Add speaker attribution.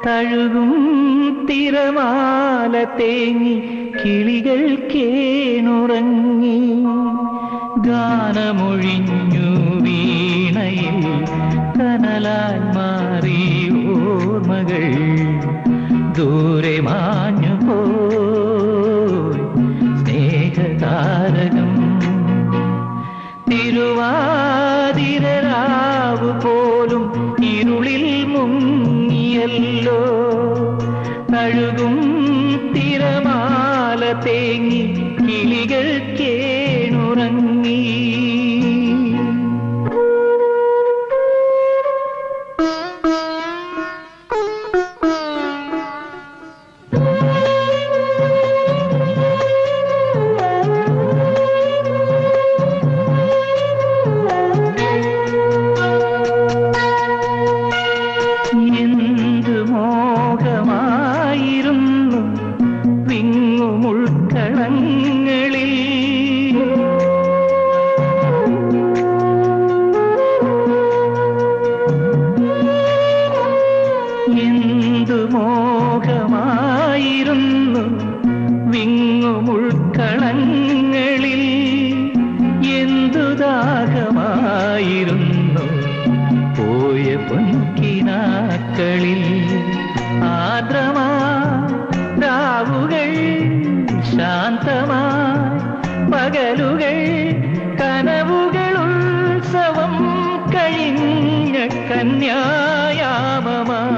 Speaker 1: തഴുകും തിരമാല തേങ്ങി കിളികൾ കേണുറങ്ങി ഗാനമൊഴിഞ്ഞു വീണയിൽ കനലാൻ മാറി ഓർമ്മകൾ ദൂരെ മാഞ്ഞു പോയി സ്നേഹതാരകം തിരുവാതിരാവ് പോലും ഇരുളിൽ മുങ്ങിയല്ലോ തഴുകും തിരമാല തേങ്ങി കിളികൾ കേണുറങ്ങി എന്ത് മോഹമായിരുന്നു വിങ്ങുമുൾക്കളങ്ങളിൽ എന്തു മോഹമായിരുന്നു വിങ്ങുമുൾക്കളങ്ങളിൽ എന്തു ദാഹമായിരുന്നു പോയ പൊൻകിനാക്കളിൽ ആദ്രമാ രാവുകൾ ശാന്തമായി പകലുകൾ കനവുകൾ ഉത്സവം കഴിഞ്ഞ കന്യായാമമായി